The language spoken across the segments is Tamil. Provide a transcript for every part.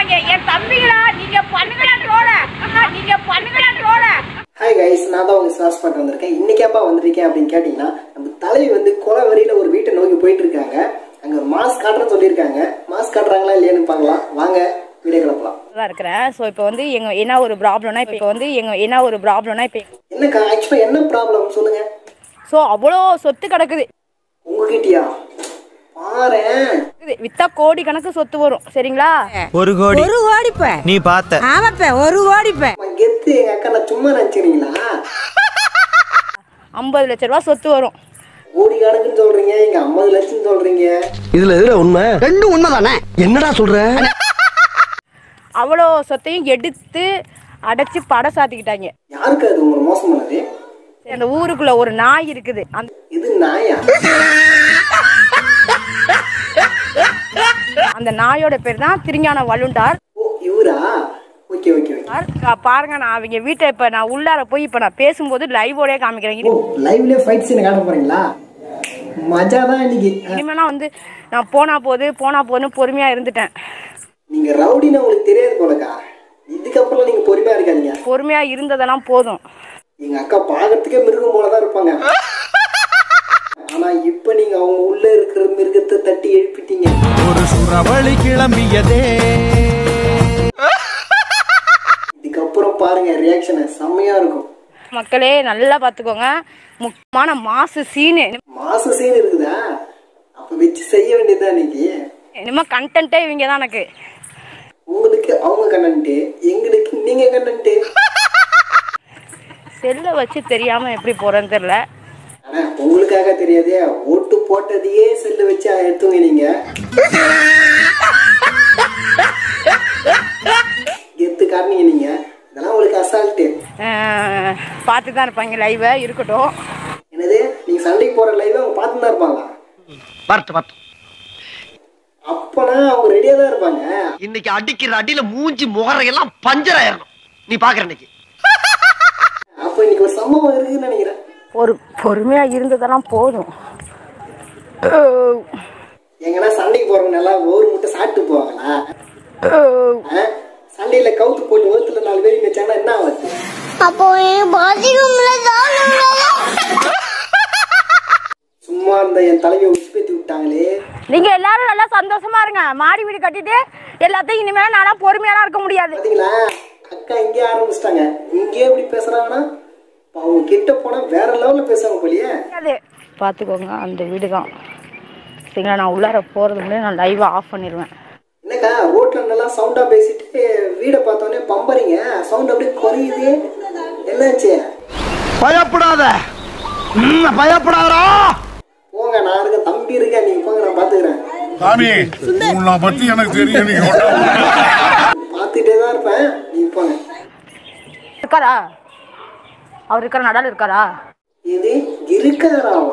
பண்ணுவாங்க என் தம்பிகளா நீங்க பண்ணுங்களா ட்ரோல நீங்க பண்ணுங்களா ட்ரோல ஹாய் கைஸ் நான் தான் உங்க சாஸ் பண்ணிட்டு வந்திருக்கேன் இன்னைக்கேப்பா வந்திருக்கேன் அப்படின்னு கேட்டிங்கன்னா நம்ம தலைவி வந்து கொலை வரியில ஒரு வீட்டை நோக்கி போயிட்டு இருக்காங்க அங்க ஒரு மாஸ்க் காட்டுறேன்னு சொல்லியிருக்காங்க மாஸ்க் காட்டுறாங்களா இல்லையான்னு பார்க்கலாம் வாங்க வீடியோ கிளப்பலாம் தான் இருக்கிறேன் ஸோ இப்போ வந்து எங்க என்ன ஒரு ப்ராப்ளம்னா இப்போ வந்து எங்க என்ன ஒரு ப்ராப்ளம்னா இப்போ என்னக்கா ஆக்சுவலா என்ன ப்ராப்ளம் சொல்லுங்க ஸோ அவ்வளோ சொத்து கிடக்குது உங்ககிட்டயா பாரேன் இது வித்தா கோடி கணக்கு சொத்து வரும் சரிங்களா ஒரு கோடி ஒரு கோடிப்ப நீ பார்த்த ஆமாப்ப ஒரு கோடிப்ப கெத்து எங்க அக்கா நான் சும்மா நினைச்சுக்கிறீங்களா ஐம்பது லட்ச ரூபா சொத்து வரும் கோடி கணக்குன்னு சொல்றீங்க இங்க ஐம்பது லட்சம் சொல்றீங்க இதுல எதுல உண்மை ரெண்டும் உண்மைதானே என்னடா சொல்ற அவ்வளோ சொத்தையும் எடுத்து அடைச்சு படை சாத்திக்கிட்டாங்க யாருக்கு அது உங்களை மோசம் பண்ணது அந்த ஊருக்குள்ள ஒரு நாய் இருக்குது அந்த இது நாயா அந்த நாயோட பேர் தான் திருஞான வலுண்டார் ஓ இவரா ஓகே ஓகே ஓகே பா- பாருங்க நான் அவங்க வீட்டை இப்ப நான் உள்ளார போய் இப்ப நான் பேசும்போது லைவோடய காமிக்கிறேன் ஓ லைவ்லயே ஃபைட் சீன் காட்ட போறீங்களா மஜா தான் இன்னைக்கு இனிமேலாம் வந்து நான் போனா போது போனா போதுன்னு பொறுமையா இருந்துட்டேன் நீங்க ரவுடின்னு உங்களுக்கு தெரியாது போலக்கா இதுக்கப்புறம் நீங்க பொறுமையா இருக்காதீங்க பொறுமையா இருந்ததெல்லாம் போதும் எங்க அக்கா பாக்கிறதுக்கே மிருகம் போலதான் இருப்பாங்க ஆனா இப்ப நீங்க அவங்க உள்ள இருக்கிற மிருகத்தை தட்டி எழுப்பிட்டீங்க ஒரு சுறவழி கிளம்பியதே இதுக்கப்புறம் பாருங்க ரியாக்ஷனை செம்மையா இருக்கும் மக்களே நல்லா பாத்துக்கோங்க முக்கியமான மாசு சீனு மாச சீன் இருக்குதா அப்ப வச்சு செய்ய வேண்டியதுதான் இன்னைக்கு இனிமே கண்டென்ட்டே இவங்க தான் எனக்கு உங்களுக்கு அவங்க கண்டன்ட்டு எங்களுக்கு நீங்க கண்டன்ட்டு செல்லை வச்சு தெரியாம எப்படி போறேன்னு தெரியல ஆனா உங்களுக்காக தெரியாதே ஓட்டு போட்டதையே செல்லு வச்சு எடுத்துங்க நீங்க கெத்து காரணீங்க நீங்க இதெல்லாம் உங்களுக்கு அசால்ட்டு அஹ், பார்த்து தான் இருப்பாங்க லைவை இருக்கட்டும் என்னது நீங்க சண்டைக்கு போற லைவ் அவங்க பார்த்து தான் இருப்பாங்களா வரட்டு வரட்டு அப்பனா அவங்க ரெடியா தான் இருப்பாங்க இன்னைக்கு அடிக்கிற அடியில மூஞ்சி முகரையெல்லாம் பஞ்சர் ஆயிரணும் நீ பாக்குற இன்னைக்கு அப்ப இன்னைக்கு ஒரு சம்பவம் இருக்குன்னு நினைக்கிறேன் ஒரு பொறுமையா இருந்ததெல்லாம் போதும் எங்கன்னா சண்டைக்கு போறவங்க எல்லாம் ஒரு முட்டை சாப்பிட்டு போவாங்களா ஆ? சண்டையில கவுத்து போட்டு ஒருத்துல நாலு பேர் வச்சாங்கன்னா என்ன ஆகுது அப்போ பாத்ரூம்ல தான் சும்மா இருந்த என் தலையை உசுப்பேத்தி விட்டாங்களே நீங்க எல்லாரும் நல்லா சந்தோஷமா இருங்க மாடி வீடு கட்டிட்டு எல்லாத்தையும் இனிமேல் நானா பொறுமையாலாம் இருக்க முடியாது பாத்தீங்களா அக்கா இங்கே ஆரம்பிச்சிட்டாங்க இங்கேயே இப்படி பேசுறாங்கன்னா இப்ப அவங்க கிட்ட போனா வேற லெவல்ல பேசுவாங்க போலியே அது பார்த்துக்கோங்க அந்த வீடு தான் சரிங்களா நான் உள்ளார போகிறது முன்னாடி நான் லைவை ஆஃப் பண்ணிடுவேன் என்னக்கா ரோட்ல நல்லா சவுண்டா பேசிட்டு வீடை பார்த்தோன்னே பம்பறீங்க சவுண்ட் அப்படியே குறையுது என்னாச்சு பயப்படாத ம், பயப்படாதடா போங்க நான் இருக்க தம்பி இருக்கேன் நீங்க போங்க நான் பாத்துக்கிறேன் சாமி உன்னை பத்தி எனக்கு தெரியும் நீங்க பார்த்துட்டே தான் இருப்பேன் நீங்க போங்க இருக்காரா அவர் இருக்கிற நடால் இருக்காரா இது இருக்காராவா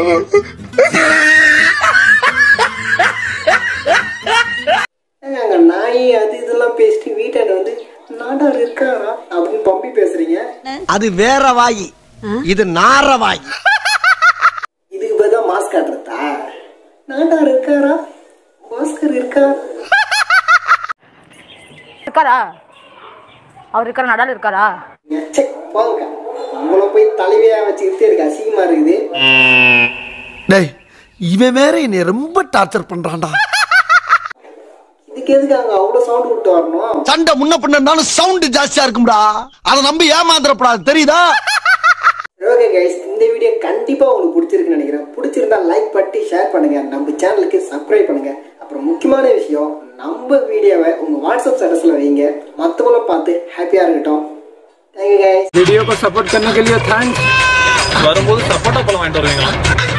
ஏங்க, அங்க நாய் அது இதெல்லாம் பேசிட்டு வீட்டாண்ட வந்து நாடார் இருக்காரா அப்படின்னு பம்பி பேசுறீங்க அது வேற வாயி இது நார வாயி இதுக்கு பதிலா மாஸ்க் காட்டுறதா நாடார் இருக்காரா மாஸ்கர் இருக்கா இருக்காரா அவர் இருக்கிற நடால் இருக்காரா ச்சே, போங்க உங்களை போய் தலைவியா வச்சுக்கிட்டே இருக்கு அசிங்கமா இருக்குது டேய் இவன் வேற என்னை ரொம்ப டார்ச்சர் பண்றான்டா இதுக்கு எதுக்கு அங்க அவ்வளவு சவுண்ட் விட்டு வரணும் சண்டை முன்ன பின்னாலும் சவுண்ட் ஜாஸ்தியா இருக்கும்டா அதை நம்பி ஏமாந்துடப்படாது தெரியுதா ஓகே கைஸ் இந்த வீடியோ கண்டிப்பா உங்களுக்கு பிடிச்சிருக்குன்னு நினைக்கிறேன் பிடிச்சிருந்தா லைக் பண்ணி ஷேர் பண்ணுங்க நம்ம சேனலுக்கு சப்ஸ்கிரைப் பண்ணுங்க அப்புறம் முக்கியமான விஷயம் நம்ம வீடியோவை உங்க வாட்ஸ்அப் ஸ்டேட்டஸ்ல வைங்க மத்தவங்களும் பார்த்து ஹாப்பியா இருக்கட்டும் தேங்க்யூ கைஸ் वीडियो को सपोर्ट करने के लिए थैंक्स வரும்போது சப்போட்டா பழம் வாங்கிட்டு வருவீங்களா